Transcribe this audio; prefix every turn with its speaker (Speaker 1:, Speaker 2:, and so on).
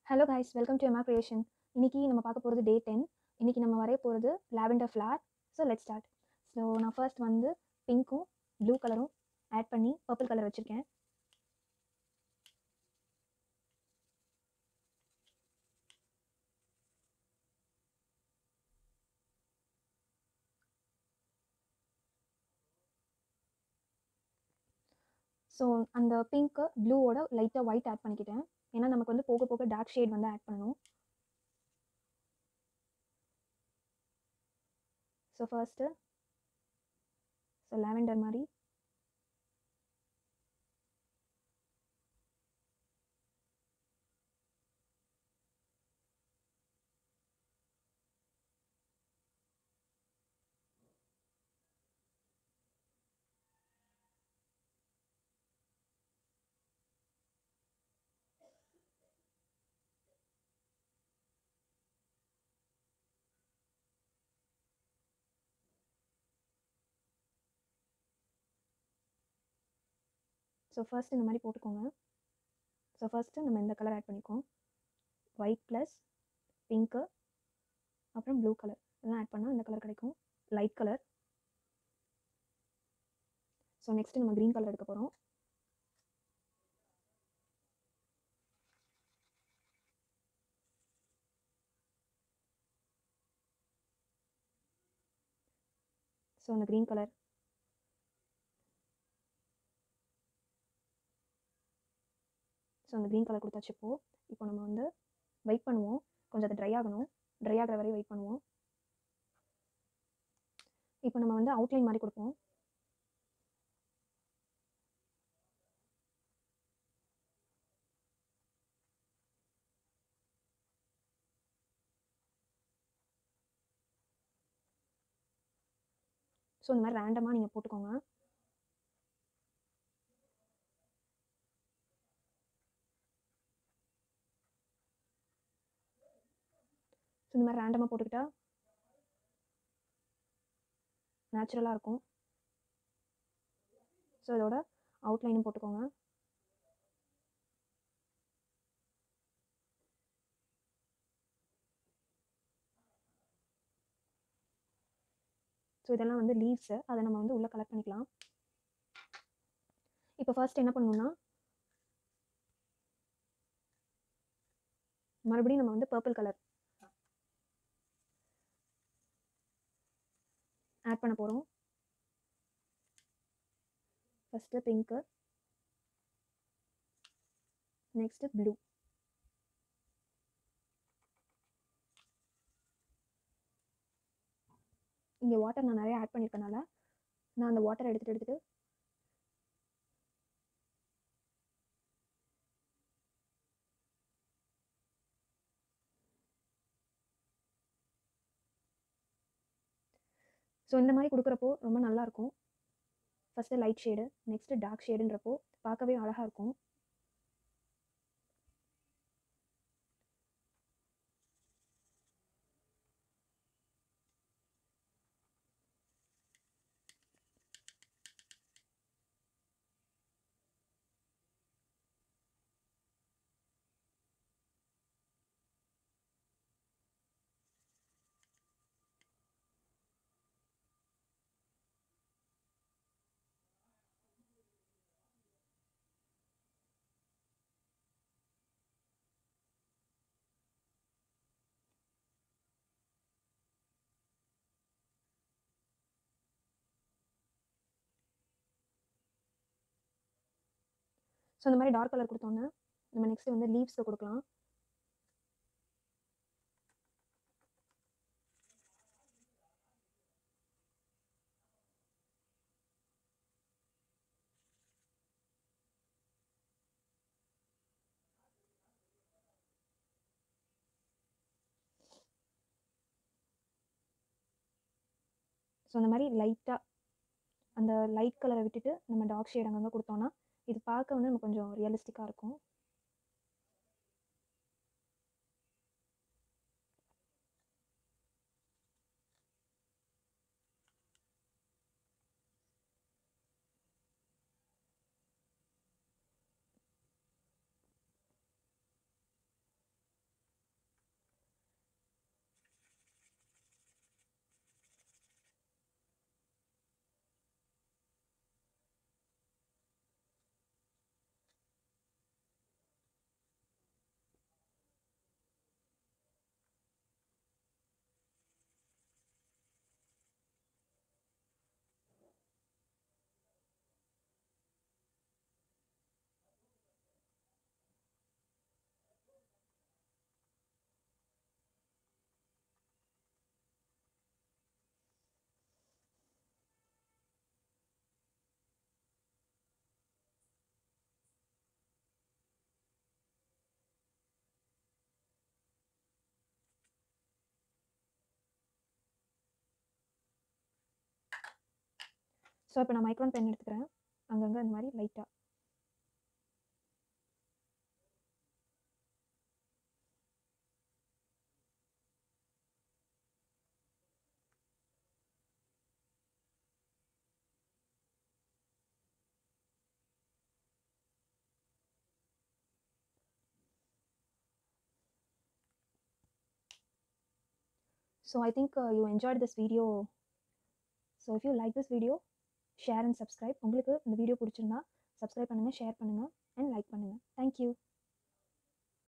Speaker 1: Hello guys welcome to MR creation இன்னைக்கு நம்ம பார்க்க போகிறது டே டென் இன்னைக்கு நம்ம வரைய போகிறது lavender flower so let start so நான் ஃபர்ஸ்ட் வந்து பிங்க்கும் ப்ளூ கலரும் ஆட் பண்ணி பர்பிள் கலர் வச்சுருக்கேன் ஸோ அந்த பிங்க்கு ப்ளூவோட லைட்டாக ஒயிட் ஆட் பண்ணிக்கிட்டேன் ஏன்னா நமக்கு வந்து போக போக டார்க் ஷேட் வந்து ஆட் பண்ணணும் ஸோ ஃபர்ஸ்ட்டு ஸோ லாவெண்டர் மாதிரி ஸோ ஃபர்ஸ்ட் இந்த மாதிரி போட்டுக்கோங்க ஸோ ஃபர்ஸ்ட்டு நம்ம இந்த கலர் ஆட் பண்ணிக்கோம் ஒயிட் ப்ளஸ் பிங்க்கு அப்புறம் ப்ளூ கலர் இதெல்லாம் ஆட் பண்ணால் இந்த கலர் கிடைக்கும் லைட் கலர் ஸோ நெக்ஸ்ட்டு நம்ம க்ரீன் கலர் எடுக்க போகிறோம் ஸோ அந்த க்ரீன் கலர் ஸோ அந்த க்ரீன் கலர் கொடுத்தாச்சு இப்போ இப்போ நம்ம வந்து வெயிட் பண்ணுவோம் கொஞ்சம் அது ட்ரை ஆகணும் ட்ரை ஆகிற வரையும் வெயிட் பண்ணுவோம் இப்போ நம்ம வந்து அவுட்லைன் மாதிரி கொடுப்போம் ஸோ இந்த மாதிரி ரேண்டமாக நீங்கள் போட்டுக்கோங்க ஸோ இந்த மாதிரி ரேண்டமாக போட்டுக்கிட்டா நேச்சுரலாக இருக்கும் ஸோ இதோட அவுட்லைனும் போட்டுக்கோங்க ஸோ இதெல்லாம் வந்து லீவ்ஸு அதை நம்ம வந்து உள்ளே கலெக்ட் பண்ணிக்கலாம் இப்போ ஃபர்ஸ்ட் என்ன பண்ணணும்னா மறுபடியும் நம்ம வந்து பர்பிள் கலர் ஆட் பண்ண போகிறோம் ஃபஸ்ட்டு பிங்க்கு நெக்ஸ்ட்டு ப்ளூ இங்கே வாட்டர் நான் நிறைய ஆட் பண்ணியிருக்கனால நான் அந்த வாட்டர் எடுத்துகிட்டு எடுத்துகிட்டு ஸோ இந்த மாதிரி கொடுக்குறப்போ ரொம்ப நல்லாயிருக்கும் first light shade next dark ஷேடுன்றப்போ பார்க்கவே அழகாக இருக்கும் ஸோ இந்த மாதிரி டார்க் கலர் கொடுத்தோன்னே நம்ம நெக்ஸ்ட்டு வந்து லீவ்ஸை கொடுக்கலாம் ஸோ அந்த மாதிரி லைட்டாக அந்த லைட் கலரை விட்டுட்டு நம்ம டார்க் ஷேட் அங்கங்கே கொடுத்தோன்னா இது பார்க்க வந்து நம்ம கொஞ்சம் ரியலிஸ்டிக்காக இருக்கும் ஸோ இப்போ நான் மைக்ரோன் பென் எடுத்துக்கிறேன் அங்கங்கே இந்த மாதிரி லைட்டாக So I think uh, you enjoyed this video. So if you like this video, share and subscribe. உங்களுக்கு இந்த வீடியோ பிடிச்சிருந்தா சப்ஸ்கிரைப் பண்ணுங்கள் ஷேர் பண்ணுங்கள் அண்ட் லைக் பண்ணுங்கள் தேங்க்யூ